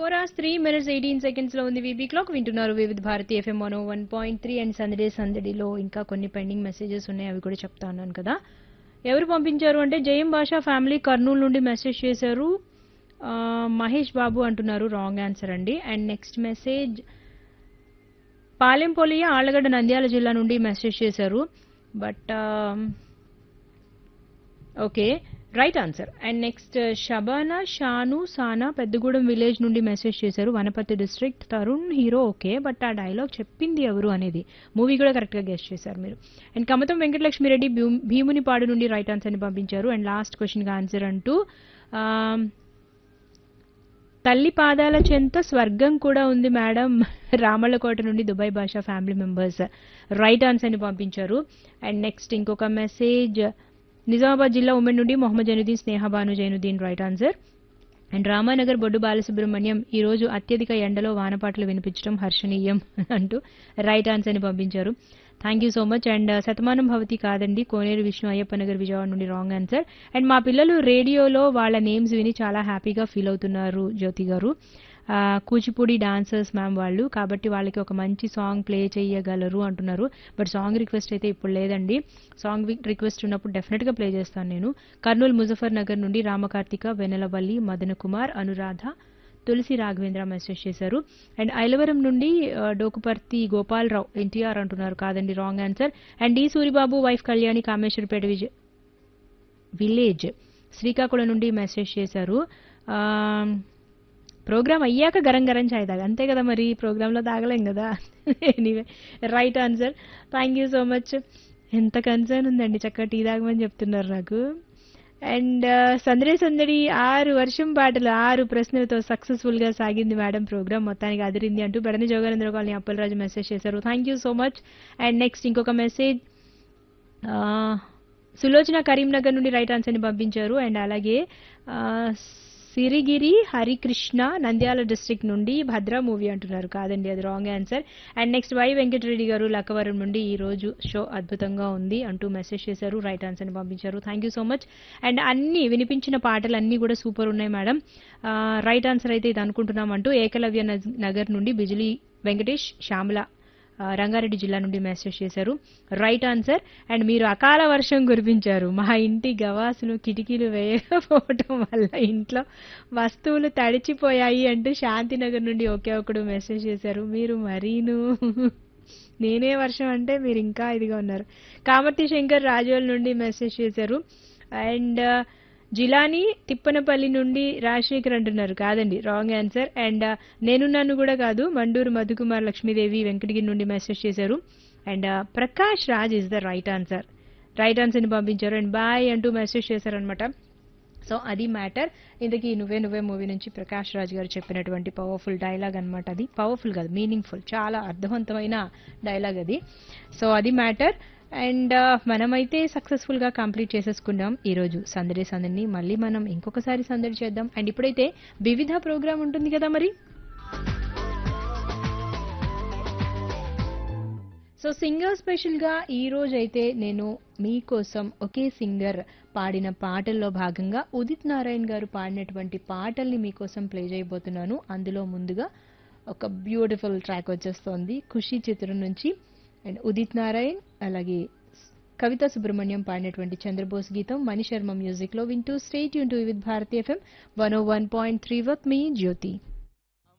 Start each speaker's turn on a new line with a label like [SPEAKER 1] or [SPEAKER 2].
[SPEAKER 1] four hours three minutes eighteen seconds లో ఉంది VB clock వింటున్నారు Vividh Bharati FM one one point three and సందడే సందడిలో ఇంకా కొన్ని పెండింగ్ మెసేజెస్ ఉన్నాయి అవి కూడా చెప్తా ఉన్నాను కదా ఎవరు పంపించారు అంటే జయం భాషా ఫ్యామిలీ కర్నూలు నుండి మెసేజ్ చేశారు ఆ, మహేష్ బాబు అంటున్నారు రాంగ్ ఆన్సర్ అండి అండ్ నెక్స్ట్ మెసేజ్ పాలెంపొలియ ఆళ్లగడ్డ నంద్యాల జిల్లా నుండి మెసేజ్ చేశారు but okay right answer and next Shabana Shanu Sana Peddagudem village నుండి మెసేజ్ చేశారు Wanaparthy district Tarun hero okay but ఆ డైలాగ్ చెప్పింది ఎవరు అనేది మూవీ కూడా కరెక్ట్గా గెస్ట్ చేశారు మీరు అండ్ కమతం వెంకటలక్ష్మి రెడ్డి భీమ్- భీమునిపాడు నుండి రైట్ ఆన్సర్ని పంపించారు అండ్ లాస్ట్ క్వశ్చన్కి ఆన్సర్ అంటూ ఆమ్, తల్లి పాదాల చెంత స్వర్గం కూడా ఉంది మేడం రామళ్ళకోట నుండి దుబాయ్ భాషా ఫ్యామిలీ మెంబర్స్ రైట్ ఆన్సర్ ని పంపించారు అండ్ నెక్స్ట్ ఇంకొక మెసేజ్ నిజామాబాద్ జిల్లా ఉమెన్ నుండి Mohammed Zainuddin Sneha Banu Zainuddin right answer and Ramanagar Boddu Balasubrahmanyam ఈ రోజు అత్యధిక ఎండలో వానపాటలు వినిపించడం హర్షణీయం అంటూ రైట్ ఆన్సర్ ని పంపించారు thank you so much and Shatamanam Bhavati కాదండి కోనేరు విష్ణు అయ్యప్ప నగర్ విజయవాడ నుండి రాంగ్ ఆన్సర్ అండ్ మా పిల్లలు రేడియోలో వాళ్ళ నేమ్స్ విని చాలా హ్యాపీగా ఫీల్ అవుతున్నారు జ్యోతి గారు ఆ, కూచిపూడి డాన్సర్స్ మ్యామ్ వాళ్ళు కాబట్టి వాళ్ళకి ఒక మంచి సాంగ్ ప్లే చేయగలరు అంటున్నారు బట్ సాంగ్ రిక్వెస్ట్ అయితే ఇప్పుడు లేదండి సాంగ్ రిక్వెస్ట్ ఉన్నప్పుడు డెఫినెట్గా ప్లే చేస్తాను నేను కర్నూలు ముజఫర్ నగర్ నుండి రామకార్తిక వెనెలవల్లి మదన కుమార్ అనురాధ తులసి రాఘవేంద్ర మెసేజ్ చేశారు అండ్ ఐలవరం నుండి ఆ, డోకుపర్తి గోపాలరావు ఎన్టీఆర్ అంటున్నారు కాదండి wrong answer and D Suribabu wife Kalyani Kameswarapeta Vijay village Srikakulam నుండి మెసేజ్ చేశారు ఆ, ప్రోగ్రామ్ అయ్యాక గరం గరం చాయ్ తాగా అంతే కదా మరి ప్రోగ్రాంలో తాగలేం కదా anyway right answer thank you so much ఎంత కన్సర్న్ ఉందండి చక్కగా టీ తాగమని చెప్తున్నారు నాకు అండ్ సందడి సందడి ఆరు వర్షం పాటలు ఆరు ప్రశ్నలతో సక్సెస్ఫుల్ గా సాగింది మేడం ప్రోగ్రామ్ మొత్తానికి అదిరింది అంటూ బెడని జోగానంద్ర కాలనీ అప్పలరాజు మెసేజ్ చేశారు thank you so much and next ఇంకొక మెసేజ్ ఆ, సులోచన కరీంనగర్ నుండి రైట్ ఆన్సర్ ని పంపించారు అండ్ అలాగే ఆ, సిరిగిరి హరికృష్ణ నంద్యాల డిస్ట్రిక్ట్ నుండి భద్ర మూవీ అంటున్నారు కాదండి అది wrong answer and next Y Venkatareddy garu Lakkavaram నుండి ఈ రోజు షో అద్భుతంగా ఉంది అంటూ మెసేజ్ చేశారు రైట్ ఆన్సర్ ని పంపించారు thank you so much and అన్ని వినిపించిన పాటలు అన్ని కూడా సూపర్ ఉన్నాయి మేడం రైట్ ఆన్సర్ అయితే ఇది అనుకుంటున్నాం అంటూ ఏకలవ్య నజ్- నగర్ నుండి బిజిలీ వెంకటేష్ శ్యామల ఆ, రంగారెడ్డి జిల్లా నుండి మెసేజ్ చేశారు రైట్ ఆన్సర్ అండ్ మీరు అకాల వర్షం కురిపించారు మా ఇంటి గవాసులు కిటికీలు వేయకపోవటం వల్ల ఇంట్లో వస్తువులు తడిచిపోయాయి అంటూ శాంతినగర్ నుండి ఒకే ఒకడు మెసేజ్ చేశారు మీరు మరీను నేనే వర్షం అంటే మీరు ఇంకా ఇదిగా ఉన్నారు కామర్తి శంకర్ రాజోల్ నుండి మెసేజ్ చేశారు అండ్ జిలాని తిప్పనపల్లి నుండి రాజశేఖర్ అంటున్నారు కాదండి రాంగ్ ఆన్సర్ అండ్ నేను నన్ను కూడా కాదు మండూరు మధుకుమార్ లక్ష్మీదేవి వెంకటగిరి నుండి మెసేజ్ చేశారు and Prakash Raj is the right answer right ఆన్సర్ని పంపించారు అండ్ బాయ్ అంటూ మెసేజ్ చేశారనమాట సో అది మ్యాటర్ ఇంతకీ నువ్వే నువ్వే మూవీ నుంచి ప్రకాష్ రాజ్ గారు చెప్పినటువంటి పవర్ఫుల్ డైలాగ్ అన్నమాట అది పవర్ఫుల్ కాదు మీనింగ్ఫుల్ చాలా అర్థవంతమైన డైలాగ్ అది సో అది మ్యాటర్ అండ్ మనమైతే సక్సెస్ఫుల్ గా కంప్లీట్ చేసేసుకున్నాం ఈ రోజు సందడి సందడిని మళ్ళీ మనం ఇంకొకసారి సందడి చేద్దాం అండ్ ఇప్పుడైతే వివిధ ప్రోగ్రామ్ ఉంటుంది కదా మరి సో సింగర్ స్పెషల్ గా ఈ రోజు అయితే నేను మీకోసం ఒకే సింగర్ పాడిన పాటల్లో భాగంగా ఉదిత్ నారాయణ్ గారు పాడినటువంటి పాటల్ని మీకోసం ప్లే చేయబోతున్నాను అందులో ముందుగా ఒక బ్యూటిఫుల్ ట్రాక్ వచ్చేస్తోంది ఖుషి చిత్రం నుంచి అండ్ ఉదిత్ నారాయణ్ అలాగే కవిత సుబ్రహ్మణ్యం పాడినటువంటి చంద్రబోస్ గీతం మణి శర్మ మ్యూజిక్ లో వింటూ స్టేట్ యూన్ to with Bharati FM one O one point three with me Jyothi